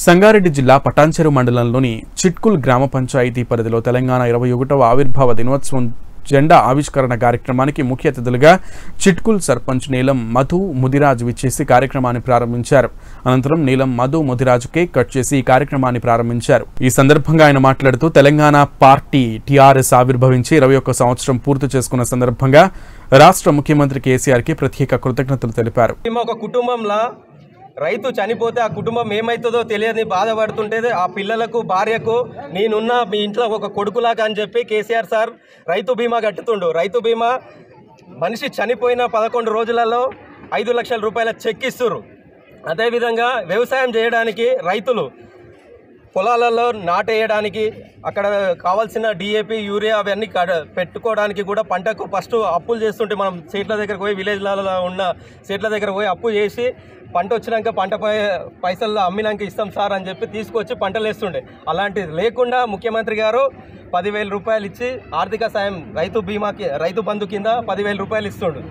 సంగారెడ్డి జిల్లా పటాన్చెరు మండలంలోని చిట్కుల్ గ్రామ పంచాయతీ పరిధిలో తెలంగాణ ఇరవై ఒకటవ ఆవిర్భావ దినోత్సవం జెండా ఆవిష్కరణ కార్యక్రమానికి ముఖ్య అతిథులుగా చిట్కుల్ సర్పంచ్ నీలం మధు ముదిరాజ్ విచ్చేసి కార్యక్రమాన్ని ప్రారంభించారు అనంతరం నీలం మధు ముదిరాజు కేక్ కట్ చేసి ఈ కార్యక్రమాన్ని ప్రారంభించారు ఈ సందర్భంగా ఆయన మాట్లాడుతూ తెలంగాణ పార్టీ టీఆర్ఎస్ ఆవిర్భవించి ఇరవై ఒక్క సంవత్సరం పూర్తి చేసుకున్న సందర్భంగా రాష్ట్ర ముఖ్యమంత్రి కేసీఆర్ కి ప్రత్యేక కృతజ్ఞతలు తెలిపారు మేము ఒక కుటుంబంలో రైతు చనిపోతే ఆ కుటుంబం ఏమవుతుందో తెలియని బాధపడుతుంటే ఆ పిల్లలకు భార్యకు నేనున్న మీ ఇంట్లో ఒక కొడుకులాగా అని చెప్పి కేసీఆర్ సార్ రైతు బీమా కట్టుతుండు రైతు బీమా మనిషి చనిపోయిన పదకొండు రోజులలో ఐదు లక్షల రూపాయల చెక్ ఇస్తుర్రు అదేవిధంగా వ్యవసాయం చేయడానికి రైతులు పొలాలలో నాటేయడానికి అక్కడ కావాల్సిన డిఏపి యూరియా అవన్నీ కడ- పెట్టుకోవడానికి కూడా పంటకు ఫస్ట్ అప్పులు చేస్తుంటే మనం సీట్ల దగ్గరకు పోయి విలేజ్లలో ఉన్న సీట్ల దగ్గర పోయి అప్పు చేసి పంట వచ్చినాక పంట పై పైసలు అమ్మినాక ఇస్తాం సార్ అని చెప్పి తీసుకొచ్చి పంటలు వేస్తుండే అలాంటిది లేకుండా ముఖ్యమంత్రి గారు పదివేల రూపాయలు ఇచ్చి ఆర్థిక సాయం రైతు బీమాకి రైతు బంధు కింద పదివేల రూపాయలు ఇస్తుండు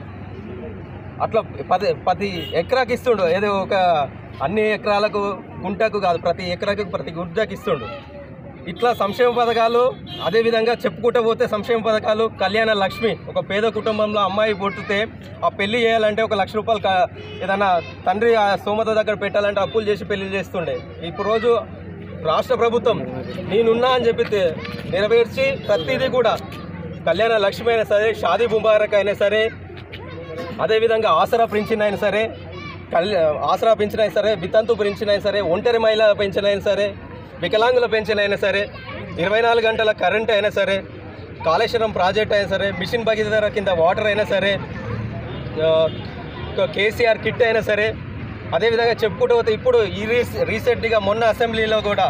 అట్లా పది పది ఎకరాకి ఇస్తుండు ఏదో ఒక అన్ని ఎకరాలకు గుంటకు కాదు ప్రతి ఎకరాకు ప్రతి గుంటకి ఇస్తుండు ఇట్లా సంక్షేమ పథకాలు అదేవిధంగా చెప్పుకుంటూ పోతే సంక్షేమ పథకాలు కళ్యాణ లక్ష్మి ఒక పేద కుటుంబంలో అమ్మాయి పుట్టితే ఆ పెళ్లి చేయాలంటే ఒక లక్ష రూపాయలు క- ఏదైనా తండ్రి ఆ స్తోమత దగ్గర పెట్టాలంటే అప్పులు చేసి పెళ్లి చేస్తుండే ఇప్పుడు రోజు రాష్ట్ర ప్రభుత్వం నేనున్నా అని చెప్పి తె- నెరవేర్చి ప్రతిదీ కూడా కళ్యాణ లక్ష్మి అయినా సరే షాదీ ముబారక్ అయినా సరే అదేవిధంగా ఆసరా పెంచిన అయినా సరే కల్ ఆసరా పెంచిన అయినా సరే వితంతు పెంచిన అయినా సరే ఒంటరి మహిళ పెంచిన అయినా సరే వికలాంగుల పెంచిన అయినా సరే ఇరవై నాలుగు గంటల కరెంట్ అయినా సరే కాళేశ్వరం ప్రాజెక్ట్ అయినా సరే మిషన్ భగీరథ కింద వాటర్ అయినా సరే ఆ, ఒక కేసీఆర్ కిట్ అయినా సరే అదేవిధంగా చెప్పుకుంటూ పోతే ఇప్పుడు ఈ రీస్ రీసెంట్గా మొన్న అసెంబ్లీలో కూడా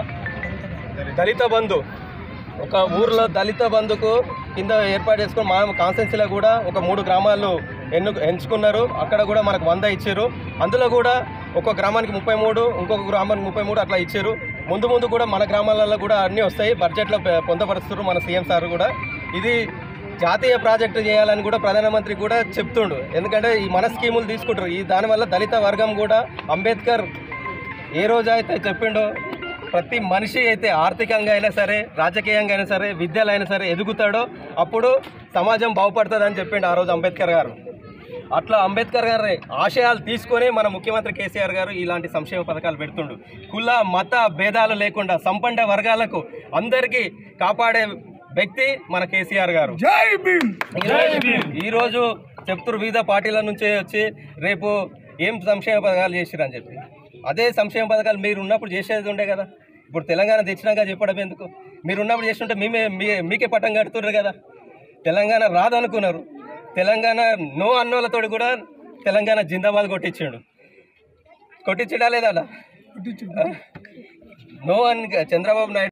దళిత బంధు ఒక ఊర్లో దళిత బంధుకు కింద ఏర్పాటు చేసుకుని మా కాన్స్టెన్సీలో కూడా ఒక మూడు గ్రామాలు ఎన్ను ఎంచుకున్నారు అక్కడ కూడా మనకు వంద ఇచ్చారు అందులో కూడా ఒక గ్రామానికి ముప్పై మూడు ఇంకొక గ్రామానికి ముప్పై మూడు అట్లా ఇచ్చారు ముందు ముందు కూడా మన గ్రామాలలో కూడా అన్నీ వస్తాయి బడ్జెట్లో పె- పొందపరుస్తారు మన సీఎం సార్ కూడా ఇది జాతీయ ప్రాజెక్టు చేయాలని కూడా ప్రధానమంత్రి కూడా చెప్తుండు ఎందుకంటే ఈ మన స్కీములు తీసుకుంటారు ఈ దానివల్ల దళిత వర్గం కూడా అంబేద్కర్ ఏ రోజు అయితే చెప్పిండో ప్రతి మనిషి అయితే ఆర్థికంగా అయినా సరే రాజకీయంగా అయినా సరే విద్యలో అయినా సరే ఎదుగుతాడో అప్పుడు సమాజం బాగుపడుతుందని చెప్పిండు ఆ రోజు అంబేద్కర్ గారు అట్లా అంబేద్కర్ గారి ఆశయాలు తీసుకొని మన ముఖ్యమంత్రి కేసీఆర్ గారు ఇలాంటి సంక్షేమ పథకాలు పెడుతుండు కుల మత భేదాలు లేకుండా సంపన్న వర్గాలకు అందరికీ కాపాడే వ్యక్తి మన కేసీఆర్ గారు ఈ రోజు చెప్తున్నారు వివిధ పార్టీల నుంచి వచ్చి రేపు ఏం సంక్షేమ పథకాలు చేసిరని చెప్పి అదే సంక్షేమ పథకాలు మీరు ఉన్నప్పుడు చేసేది ఉండే కదా ఇప్పుడు తెలంగాణ తెచ్చినాక చెప్పడం ఎందుకు మీరు ఉన్నప్పుడు చేస్తుంటే మేమే మీ- మీకే పట్టం కడుతున్నారు కదా తెలంగాణ రాదనుకున్నారు తెలంగాణ నో అన్నోళ్ళతోటి కూడా తెలంగాణ జిందాబాద్ కొట్టించాడు కొట్టించడా లేదా నో అని చంద్రబాబు నాయుడు